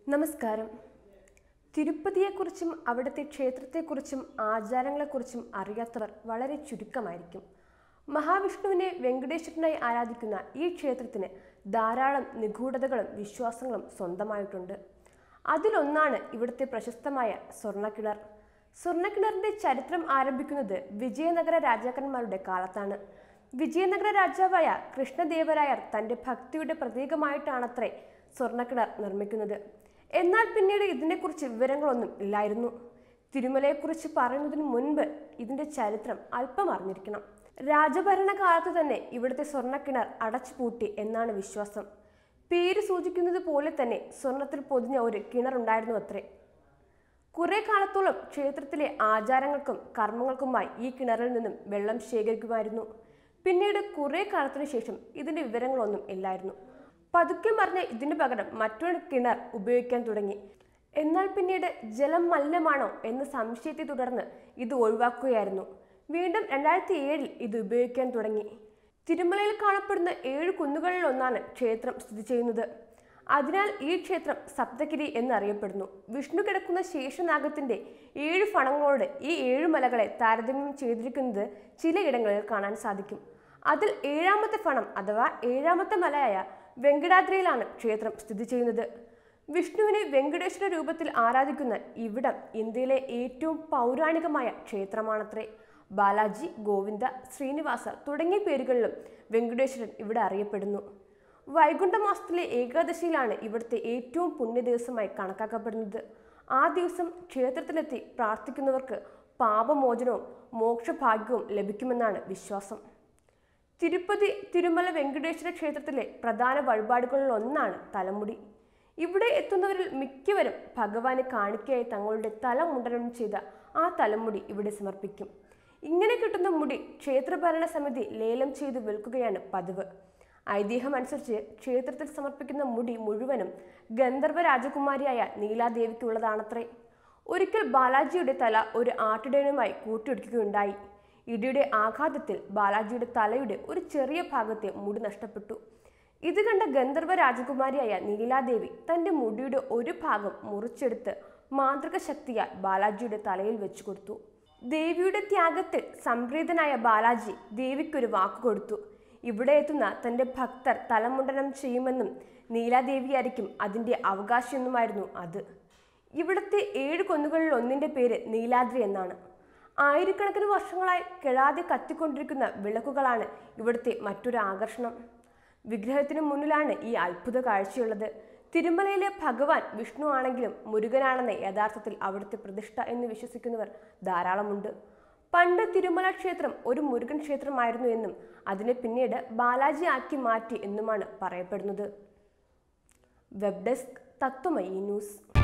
നമസ്കാരം തിരുപ്പതിയെക്കുറിച്ചും അവിടുത്തെ ക്ഷേത്രത്തെക്കുറിച്ചും ആചാരങ്ങളെക്കുറിച്ചും അറിയാത്തവർ വളരെ ചുരുക്കമായിരിക്കും മഹാവിഷ്ണുവിനെ വെങ്കടേശ്വരനായി ആരാധിക്കുന്ന ഈ ക്ഷേത്രത്തിന് ധാരാളം നിഗൂഢതകളും വിശ്വാസങ്ങളും സ്വന്തമായിട്ടുണ്ട് അതിലൊന്നാണ് ഇവിടുത്തെ പ്രശസ്തമായ സ്വർണ്ണക്കിണർ സ്വർണ്ണക്കിണറിന്റെ ചരിത്രം ആരംഭിക്കുന്നത് വിജയനഗര രാജാക്കന്മാരുടെ കാലത്താണ് വിജയനഗര രാജാവായ കൃഷ്ണദേവരായർ തന്റെ ഭക്തിയുടെ പ്രതീകമായിട്ടാണത്രേ സ്വർണ്ണക്കിണർ നിർമ്മിക്കുന്നത് എന്നാൽ പിന്നീട് ഇതിനെക്കുറിച്ച് വിവരങ്ങളൊന്നും ഇല്ലായിരുന്നു തിരുമലയെക്കുറിച്ച് പറയുന്നതിന് മുൻപ് ഇതിന്റെ ചരിത്രം അല്പം അറിഞ്ഞിരിക്കണം രാജഭരണകാലത്ത് തന്നെ ഇവിടുത്തെ സ്വർണ്ണക്കിണർ അടച്ചുപൂട്ടി എന്നാണ് വിശ്വാസം പേര് സൂചിക്കുന്നത് പോലെ തന്നെ സ്വർണത്തിൽ പൊതിഞ്ഞ ഒരു കിണറുണ്ടായിരുന്നു അത്രേ കുറെ കാലത്തോളം ക്ഷേത്രത്തിലെ ആചാരങ്ങൾക്കും കർമ്മങ്ങൾക്കുമായി ഈ കിണറിൽ നിന്നും വെള്ളം ശേഖരിക്കുമായിരുന്നു പിന്നീട് കുറെ കാലത്തിനു ശേഷം ഇതിന്റെ വിവരങ്ങളൊന്നും ഇല്ലായിരുന്നു പതുക്കെ മറിഞ്ഞ ഇതിന് പകരം മറ്റൊരു കിണർ ഉപയോഗിക്കാൻ തുടങ്ങി എന്നാൽ പിന്നീട് ജലം മലിനമാണോ എന്ന സംശയത്തെ തുടർന്ന് ഇത് ഒഴിവാക്കുകയായിരുന്നു വീണ്ടും രണ്ടായിരത്തി ഏഴിൽ ഇത് ഉപയോഗിക്കാൻ തുടങ്ങി തിരുമലയിൽ കാണപ്പെടുന്ന ഏഴ് കുന്നുകളിൽ ഒന്നാണ് ക്ഷേത്രം സ്ഥിതി ചെയ്യുന്നത് അതിനാൽ ഈ ക്ഷേത്രം സപ്തഗിരി എന്നറിയപ്പെടുന്നു വിഷ്ണു കിടക്കുന്ന ശേഷനാഗത്തിന്റെ ഏഴ് ഫണങ്ങളോട് ഈ ഏഴ് മലകളെ താരതമ്യം ചെയ്തിരിക്കുന്നത് ചിലയിടങ്ങളിൽ കാണാൻ സാധിക്കും അതിൽ ഏഴാമത്തെ ഫണം അഥവാ ഏഴാമത്തെ മലയായ വെങ്കടാദ്രിയിലാണ് ക്ഷേത്രം സ്ഥിതി ചെയ്യുന്നത് വിഷ്ണുവിനെ വെങ്കടേശ്വര രൂപത്തിൽ ആരാധിക്കുന്ന ഇവിടം ഇന്ത്യയിലെ ഏറ്റവും പൗരാണികമായ ക്ഷേത്രമാണത്രേ ബാലാജി ഗോവിന്ദ ശ്രീനിവാസ തുടങ്ങിയ പേരുകളിലും വെങ്കടേശ്വരൻ ഇവിടെ അറിയപ്പെടുന്നു വൈകുണ്ഠ മാസത്തിലെ ഏകാദശിയിലാണ് ഇവിടുത്തെ ഏറ്റവും പുണ്യ ദിവസമായി കണക്കാക്കപ്പെടുന്നത് ആ ദിവസം ക്ഷേത്രത്തിലെത്തി പ്രാർത്ഥിക്കുന്നവർക്ക് പാപമോചനവും മോക്ഷഭാഗ്യവും ലഭിക്കുമെന്നാണ് വിശ്വാസം തിരുപ്പതി തിരുമല വെങ്കടേശ്വര ക്ഷേത്രത്തിലെ പ്രധാന വഴിപാടുകളിൽ ഒന്നാണ് തലമുടി ഇവിടെ എത്തുന്നവരിൽ മിക്കവരും ഭഗവാന് കാണിക്കയായി തങ്ങളുടെ തല മുണ്ടനം ചെയ്ത ആ തലമുടി ഇവിടെ സമർപ്പിക്കും ഇങ്ങനെ കിട്ടുന്ന മുടി ക്ഷേത്രഭരണ സമിതി ലേലം ചെയ്ത് വിൽക്കുകയാണ് പതിവ് ഐതിഹ്യമനുസരിച്ച് ക്ഷേത്രത്തിൽ സമർപ്പിക്കുന്ന മുടി മുഴുവനും ഗന്ധർവ രാജകുമാരിയായ നീലാദേവിക്കുള്ളതാണത്രേ ഒരിക്കൽ ബാലാജിയുടെ തല ഒരു ആട്ടിടയനുമായി കൂട്ടിയിടിക്കുകയുണ്ടായി ഇടിയുടെ ആഘാതത്തിൽ ബാലാജിയുടെ തലയുടെ ഒരു ചെറിയ ഭാഗത്തെ മുടി നഷ്ടപ്പെട്ടു ഇത് കണ്ട ഗന്ധർവ രാജകുമാരിയായ നീലാദേവി തന്റെ മുടിയുടെ ഒരു ഭാഗം മുറിച്ചെടുത്ത് മാന്ത്രിക ശക്തിയാൽ ബാലാജിയുടെ തലയിൽ വെച്ചു കൊടുത്തു ദേവിയുടെ ത്യാഗത്തിൽ സംപ്രീതനായ ബാലാജി ദേവിക്കൊരു വാക്ക് കൊടുത്തു ഇവിടെ എത്തുന്ന തന്റെ ഭക്തർ തലമുണ്ടനം ചെയ്യുമെന്നും നീലാദേവിയായിരിക്കും അതിന്റെ അവകാശിയെന്നുമായിരുന്നു അത് ഇവിടുത്തെ ഏഴ് കൊന്നുകളിൽ ഒന്നിന്റെ പേര് നീലാദ്രി എന്നാണ് ആയിരക്കണക്കിന് വർഷങ്ങളായി കെടാതെ കത്തിക്കൊണ്ടിരിക്കുന്ന വിളക്കുകളാണ് ഇവിടുത്തെ മറ്റൊരു ആകർഷണം വിഗ്രഹത്തിന് മുന്നിലാണ് ഈ അത്ഭുത കാഴ്ചയുള്ളത് തിരുമലയിലെ ഭഗവാൻ വിഷ്ണു ആണെങ്കിലും മുരുകനാണെന്ന് യഥാർത്ഥത്തിൽ അവിടുത്തെ പ്രതിഷ്ഠ എന്ന് വിശ്വസിക്കുന്നവർ ധാരാളമുണ്ട് പണ്ട് തിരുമല ക്ഷേത്രം ഒരു മുരുകൻ ക്ഷേത്രമായിരുന്നു എന്നും അതിനെ പിന്നീട് ബാലാജി ആക്കി മാറ്റി എന്നുമാണ് പറയപ്പെടുന്നത് വെബ് ഡെസ്ക് തത്വമയി ന്യൂസ്